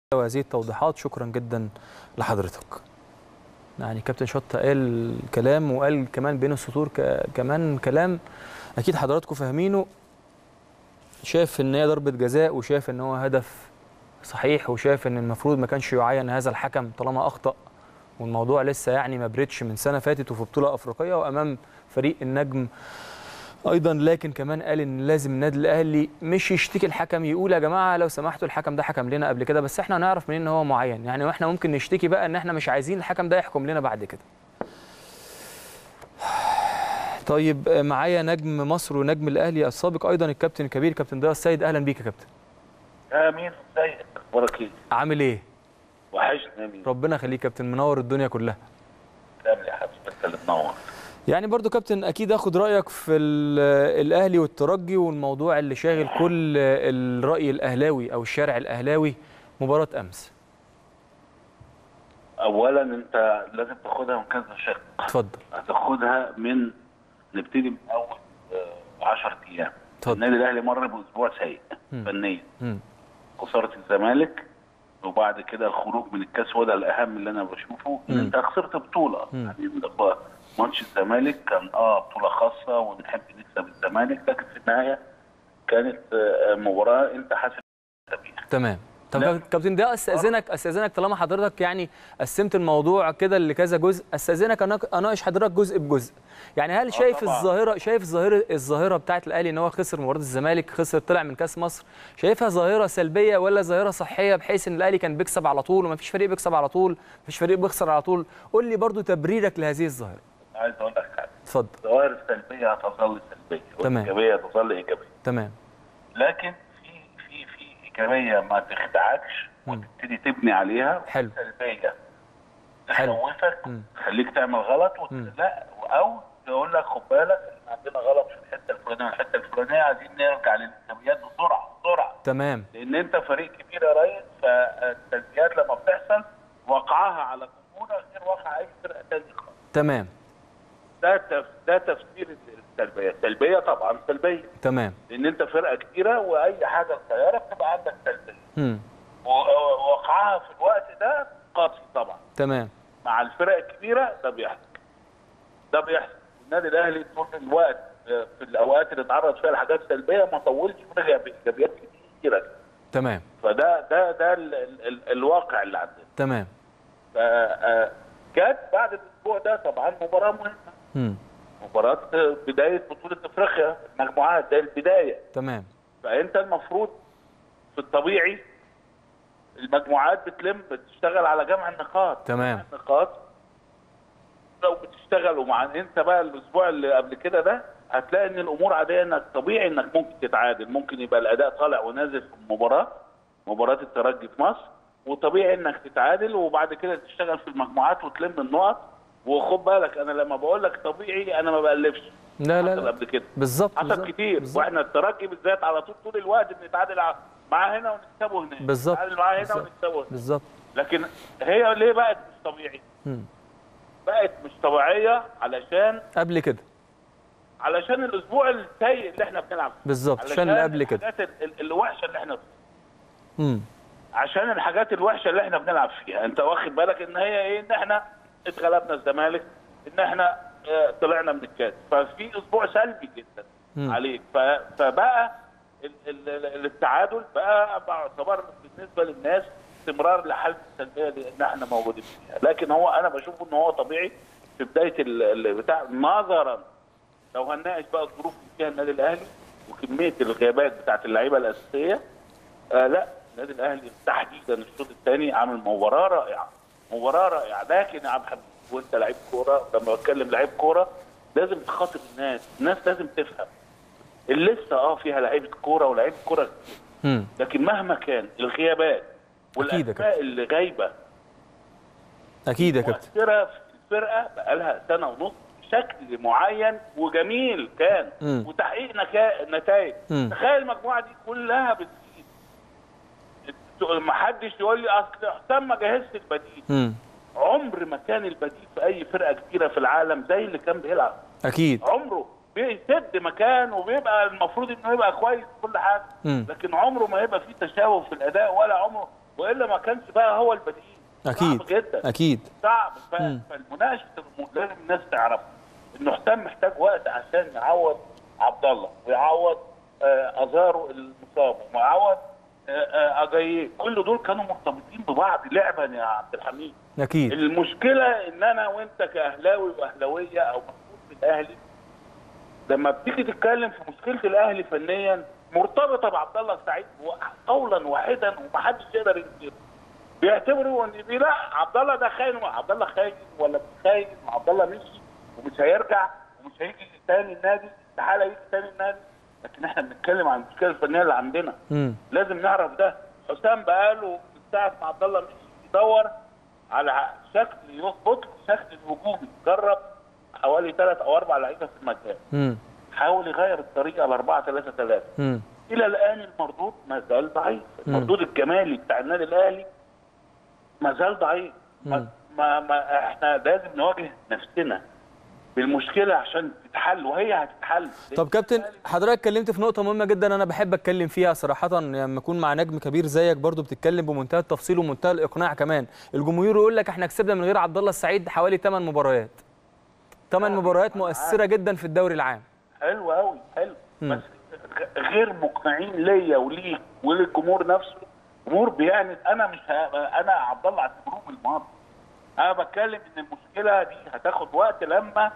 وهذه التوضيحات شكرا جدا لحضرتك يعني كابتن شطة قال كلام وقال كمان بين السطور ك... كمان كلام اكيد حضراتكم فاهمينه شاف ان هي ضربه جزاء وشاف ان هو هدف صحيح وشاف ان المفروض ما كانش يعين هذا الحكم طالما اخطا والموضوع لسه يعني ما بريتش من سنه فاتت وفي بطوله افريقيه وامام فريق النجم ايضا لكن كمان قال ان لازم النادي الاهلي مش يشتكي الحكم يقول يا جماعه لو سمحتوا الحكم ده حكم لنا قبل كده بس احنا هنعرف منين ان هو معين يعني واحنا ممكن نشتكي بقى ان احنا مش عايزين الحكم ده يحكم لنا بعد كده طيب معايا نجم مصر ونجم الاهلي السابق ايضا الكابتن الكبير كابتن ضياء السيد اهلا بيك يا كابتن امين ازيك اخبارك ايه عامل ايه وحشني امين ربنا يخليك كابتن منور الدنيا كلها تسلم لي يا حبيبي انت اللي منور يعني برضو كابتن اكيد اخد رايك في ال- الاهلي والترجي والموضوع اللي شاغل كل الراي الاهلاوي او الشارع الاهلاوي مباراه امس اولا انت لازم تاخدها من كذا شق اتفضل هتاخدها من نبتدي من اول 10 ايام اتفضل. النادي الاهلي مر باسبوع سيء مم. فنيا مم. خساره الزمالك وبعد كده الخروج من الكاس وده الاهم اللي انا بشوفه ان مم. انت خسرت بطوله مم. يعني ده ماتش الزمالك كان اه بطوله خاصه ونحب نكسب الزمالك لكن في النهايه كانت آه، مباراه انت حاسب بيها تمام طب لا. كابتن ده استاذنك استاذنك طالما حضرتك يعني قسمت الموضوع كده لكذا جزء استاذنك أنا- اناقش حضرتك جزء بجزء يعني هل شايف طبعاً. الظاهره شايف الظاهره الظاهره بتاعت الاهلي ان هو خسر مباراه الزمالك خسر طلع من كاس مصر شايفها ظاهره سلبيه ولا ظاهره صحيه بحيث ان الاهلي كان بيكسب على طول ومفيش فريق بيكسب على طول مفيش فريق بيخسر على طول قول لي برضو تبريرك لهذه الظاهره عايز اقول لك حاجه اتفضل الظواهر السلبيه هتظل سلبيه تمام. والايجابيه هتظل ايجابيه تمام لكن في في في ايجابيه ما تخدعكش مم. وتبتدي تبني عليها حلو. سلبيه حلو. تخوفك مم. تخليك تعمل غلط وت... مم. لا او تقول لك خد بالك احنا عندنا غلط في الحته الفلانيه والحته الفلانيه عايزين نرجع للايجابيات بسرعه بسرعه تمام لان انت فريق كبير يا ريس فالتسديدات لما بتحصل وقعها على جمهورك غير وقع اي فرقه ثانيه خالص تمام ده تف... ده تفسير السلبيه، السلبيه طبعا سلبيه تمام لان انت فرقه كبيره واي حاجه صغيره بتبقى عندك سلبيه امم و- ووقعها في الوقت ده قاسي طبعا تمام مع الفرق الكبيره ده بيحصل ده بيحصل النادي الاهلي طول الوقت آه، في الاوقات اللي اتعرض فيها لحاجات سلبيه ما طولش ورجع بايجابيات كتيره تمام فده ده ده ال ال ال الواقع اللي عندنا تمام ف- آه، جت بعد الاسبوع ده طبعا مباراه مهمه امم مباراه آه، بدايه بطوله افريقيا المجموعات ده البدايه تمام فانت المفروض في الطبيعي المجموعات بتلم بتشتغل على جمع النقاط تمام. جمع النقاط لو بتشتغل ومع انت بقى الاسبوع اللي قبل كده ده هتلاقي ان الامور عاديه انك طبيعي انك ممكن تتعادل ممكن يبقى الاداء طالع ونازل في المباراه مباراه الترجي في مصر وطبيعي انك تتعادل وبعد كده تشتغل في المجموعات وتلم النقط وخد بالك انا لما بقول لك طبيعي انا ما بقلبش لا لا حصل لا قبل كده بالظبط حصل بالظبط، كتير بالظبط. واحنا الترجي بالذات على طول طول الوقت بنتعادل ع- معاه هنا ونكسبه هناك بالظبط، نتعادل معاه هنا بالظبط. ونكسبه هناك بالظبط لكن هي ليه بقت مش طبيعي؟ مم. بقت مش طبيعيه علشان قبل كده علشان الاسبوع السيء اللي احنا بنلعب فيه بالظبط عشان اللي قبل كده الحاجات ال- ال- الوحشه اللي احنا فيها امم عشان الحاجات الوحشه اللي احنا بنلعب فيها انت واخد بالك ان هي ايه ان احنا اتغلبنا الزمالك ان احنا اه، طلعنا من الكاس ففي اسبوع سلبي جدا مم. عليك ف- فبقى ال- ال- ال- التعادل بقى يعتبر بالنسبه للناس استمرار لحاله السلبيه اللي احنا موجودين فيها لكن هو انا بشوفه ان هو طبيعي في بدايه ال- ال- بتاع نظرا لو هنناقش بقى الظروف اللي فيها النادي الاهلي وكميه الغيابات بتاعت اللعيبه الاساسيه آه لا النادي الاهلي تحديدا الشوط الثاني عامل مباراه رائعه مباراه رائعه لكن يا عبد الحميد وانت لعيب كوره لما بتكلم لعيب كوره لازم تخاطب الناس الناس لازم تفهم اللسه اه فيها لعيبه كوره ولاعيبه كوره كتير امم لكن مهما كان الغيابات أكيد يا والاسماء اللي غايبه اكيد يا كابتن مؤثره في الفرقه بقالها سنه ونص بشكل معين وجميل كان مم. وتحقيق نكا... نتائج مم. تخيل المجموعه دي كلها بتزيد ما حدش يقول لي اصل حسام ما جهزش البديل امم عمر ما كان البديل في اي فرقه كبيره في العالم زي اللي كان بيلعب اكيد عمره بيسد مكان وبيبقى المفروض انه يبقى كويس في كل حاجه مم. لكن عمره ما يبقى فيه تشابه في الاداء ولا عمره والا ما كانش بقى هو البديل اكيد صعب جدا اكيد صعب ف- مم. فالمناقشه الم- لازم الناس تعرف انه حسام محتاج وقت عشان يعوض عبد الله ويعوض آه، ازارو المصاب ويعوض آه، آه، اجاييه كل دول كانوا مرتبطين ببعض لعبا يا عبد الحميد اكيد المشكله ان انا وانت كاهلاوي واهلاويه او مسؤول في الاهلي لما بتيجي تتكلم في مشكله الاهلي فنيا مرتبطه بعبد الله السعيد قولا واحدا ومحدش يقدر ينكره بيعتبروا ان دي لا عبد الله ده خاين عبد الله خاين ولا مش خاين عبد الله مشي ومش هيرجع ومش هيجي تاني النادي استحاله يجي تاني النادي لكن احنا بنتكلم عن المشكله الفنيه اللي عندنا امم لازم نعرف ده حسام بقاله من ساعه ما عبد الله مشي يدور على شكل يظبط له الشكل الهجومي جرب حوالي ثلاث او اربع لعيبه في المكان امم حاول يغير الطريقه ل 4 3 3 امم الى الان المردود ما زال ضعيف المردود الجمالي بتاع النادي الاهلي ما زال ضعيف ما, مم. ما, ما احنا لازم نواجه نفسنا بالمشكله عشان تتحل وهي هتتحل طب كابتن حضرتك اتكلمت في نقطة مهمة جدا أنا بحب أتكلم فيها صراحة لما أكون مع نجم كبير زيك برضو بتتكلم بمنتهى التفصيل ومنتهى الإقناع كمان الجمهور يقول لك إحنا كسبنا من غير عبد الله السعيد حوالي 8 مباريات 8 مباريات مؤثرة جدا في الدوري العام حلو قوي حلو مم. بس غ- غير مقنعين ليا وليك وللجمهور نفسه جمهور بيعند انا مش ه... انا عبد الله اعتبروه بالماضي انا بتكلم ان المشكله دي هتاخد وقت لما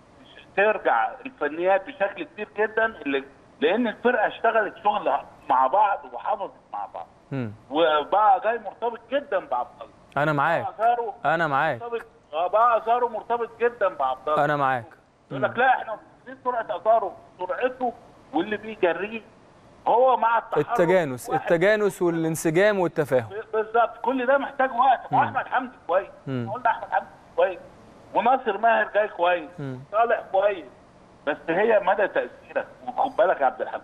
ترجع الفنيات بشكل كبير جدا اللي لان الفرقه اشتغلت شغل مع بعض وحافظت مع بعض مم. وبقى جاي مرتبط جدا بعبد الله أنا معاك بقى زارو أنا معاك مرتبط آه، بقى زارو مرتبط جدا بعبد الله أنا معاك يقول لك لا احنا مفقدين سرعه ازارو سرعته واللي بيجريه هو مع التحرك التجانس واحد- التجانس والانسجام والتفاهم بالظبط كل ده محتاج وقت واحمد حمدي كويس مم. قلنا احمد حمدي كويس وناصر ماهر جاي كويس مم. صالح كويس بس هي مدى تاثيرك وخد بالك يا عبد الحميد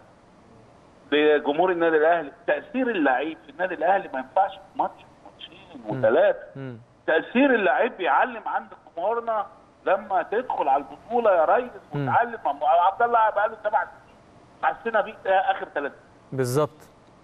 لجمهور النادي الاهلي تاثير اللعيب في النادي الاهلي ما ينفعش في ماتش ماتشين وثلاثه مم. تاثير اللعيب بيعلم عند جمهورنا لما تدخل على البطوله يا ريس مم. وتعلم عبد الله بقى له سبع سنين حسينا بيه اخر ثلاث بالظبط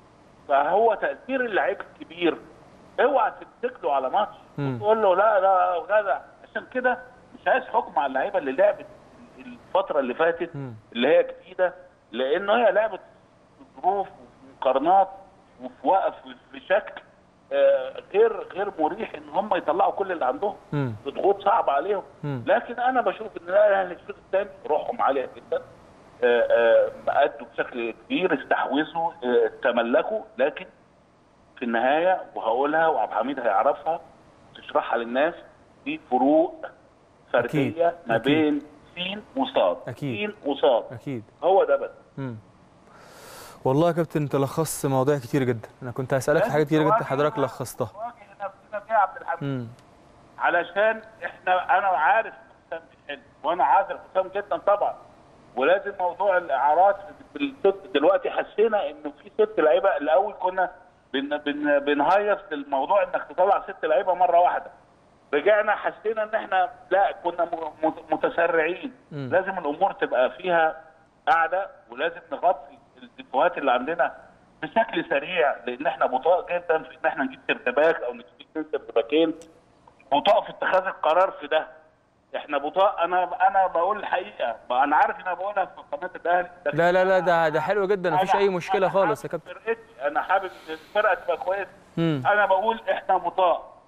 فهو تاثير اللعيب الكبير اوعى تمسك له على ماتش مم. وتقول له لا لا جدع عشان كده مش عايز حكم على اللعيبه اللي لعبت الفتره اللي فاتت مم. اللي هي جديده لانه هي لعبت في ظروف وفي مقارنات وفي وقف في شكل آه، غير غير مريح ان هم يطلعوا كل اللي عندهم مم. ضغوط صعبه عليهم مم. لكن انا بشوف ان الاهلي الشوط الثاني روحهم عاليه جدا آه، آه، ادوا بشكل كبير استحوذوا آه، تملكوا لكن في النهايه وهقولها وعبد الحميد هيعرفها تشرحها للناس في فروق فرديه أكيد. ما أكيد. بين سين وصاد أكيد. سين وصاد أكيد هو ده بس مم. والله يا كابتن انت لخصت مواضيع كتير جدا انا كنت هسالك في لازم حاجات كتير جدا نواجه- حضرتك لخصتها نواجه نفسنا فيها يا عبد الحميد امم علشان احنا انا عارف ان حسام بيحل وانا عاذر حسام جدا طبعا ولازم موضوع الاعارات بالست دلوقتي حسينا انه في ست لعيبه الاول كنا بن بن بنهيص للموضوع انك تطلع ست لعيبه مره واحده رجعنا حسينا ان احنا لا كنا م- مت- متسرعين مم. لازم الامور تبقى فيها قاعده ولازم نغطي الدفوهات اللي عندنا بشكل سريع لان احنا بطاء جدا في ان احنا نجيب سردباك او نجيب اثنين سردباكين بطاء في اتخاذ القرار في ده احنا بطاء انا انا بقول الحقيقه ما انا عارف ان انا بقولها في قناه الاهلي لكن لا لا لا ده ده حلو جدا مفيش أنا- اي مشكله أنا خالص يا حابب كابتن فرقتي انا حابب ان الفرقه تبقى كويسه امم انا بقول احنا بطاء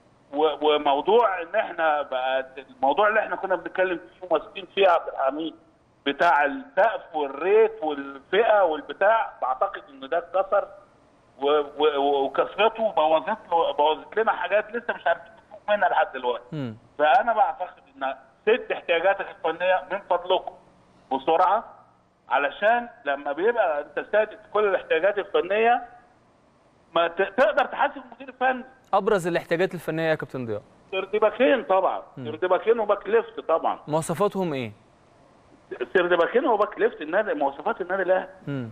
و- وموضوع ان احنا بقى الموضوع اللي احنا كنا بنتكلم فيه وماسكين فيه يا عبد الحميد بتاع السقف والريت والفئه والبتاع بعتقد ان ده اتكسر و- و- وكثرته بوظت له بوظت لنا حاجات لسه مش عارفين نفوق منها لحد دلوقتي امم فانا بعتقد ان سد احتياجاتك الفنيه من فضلكم بسرعه علشان لما بيبقى انت سادد كل الاحتياجات الفنيه ما ت- تقدر تحاسب المدير الفني ابرز الاحتياجات الفنيه يا كابتن ضياء سردباكين طبعا سردباكين وباك ليفت طبعا مواصفاتهم ايه سردباكين وباك ليفت النادي مواصفات النادي الاهلي امم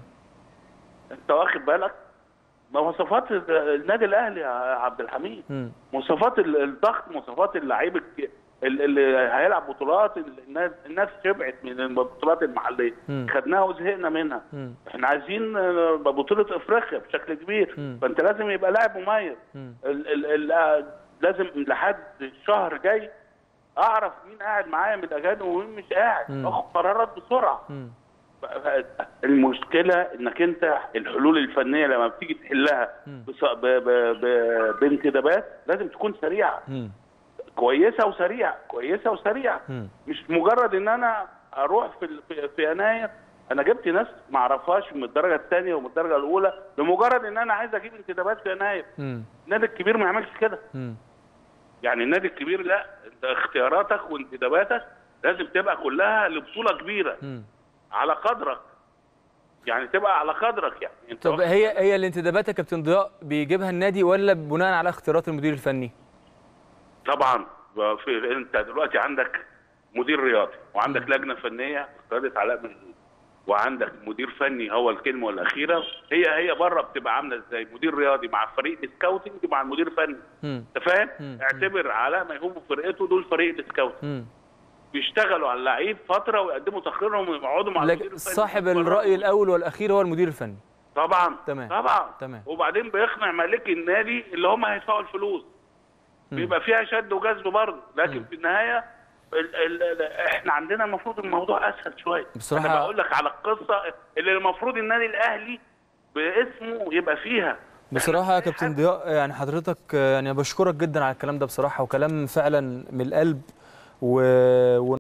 انت واخد بالك مواصفات النادي الاهلي يا عبد الحميد امم مواصفات ال- الضغط مواصفات اللعيب الك- ال- اللي هيلعب بطولات ال- الناس الناس شبعت من البطولات المحليه مم. خدناها وزهقنا منها مم. احنا عايزين آه، بطوله افريقيا بشكل كبير مم. فانت لازم يبقى لاعب مميز مم. ال ال ال آه، لازم لحد الشهر جاي اعرف مين قاعد معايا من الاجانب ومين مش قاعد مم. اخد قرارات بسرعه مم. المشكله انك انت الحلول الفنيه لما بتيجي تحلها مم. بص- ب- ب- ب- بانتدابات لازم تكون سريعه مم. كويسه وسريعه كويسه وسريعه مم. مش مجرد ان انا اروح في ال- في- في يناير انا جبت ناس ما اعرفهاش من الدرجه الثانيه ومن الدرجه الاولى لمجرد ان انا عايز اجيب انتدابات في يناير مم. النادي الكبير ما يعملش كده مم. يعني النادي الكبير لا انت اختياراتك وانتداباتك لازم تبقى كلها لبطوله كبيره مم. على قدرك يعني تبقى على قدرك يعني انت طب واخد هي هي الانتدابات يا كابتن ضياء بيجيبها النادي ولا بناء على اختيارات المدير الفني؟ طبعا في انت دلوقتي عندك مدير رياضي وعندك لجنه فنيه اختارت علاء مجدود وعندك مدير فني هو الكلمه الاخيره هي هي بره بتبقى عامله ازاي مدير رياضي مع فريق السكاوتنج مع المدير الفني مم. انت فاهم مم. اعتبر علاء ميهوب وفرقته دول فريق السكاوتنج مم. بيشتغلوا على اللعيب فتره ويقدموا تقريرهم ويقعدوا مع المدير لكن الفني صاحب يتفرجوا. الرأي الأول والأخير هو المدير الفني طبعا تمام. طبعا تمام. وبعدين بيقنع مالك النادي اللي هم هيدفعوا الفلوس مم. بيبقى فيها شد وجذب برضه لكن مم. في النهايه ال ال ال احنا عندنا المفروض الموضوع اسهل شويه بصراحة- انا بقول لك على القصه اللي المفروض النادي الاهلي باسمه يبقى فيها بصراحة يا كابتن ضياء يعني حضرتك يعني بشكرك جدا على الكلام ده بصراحة وكلام فعلا من القلب و...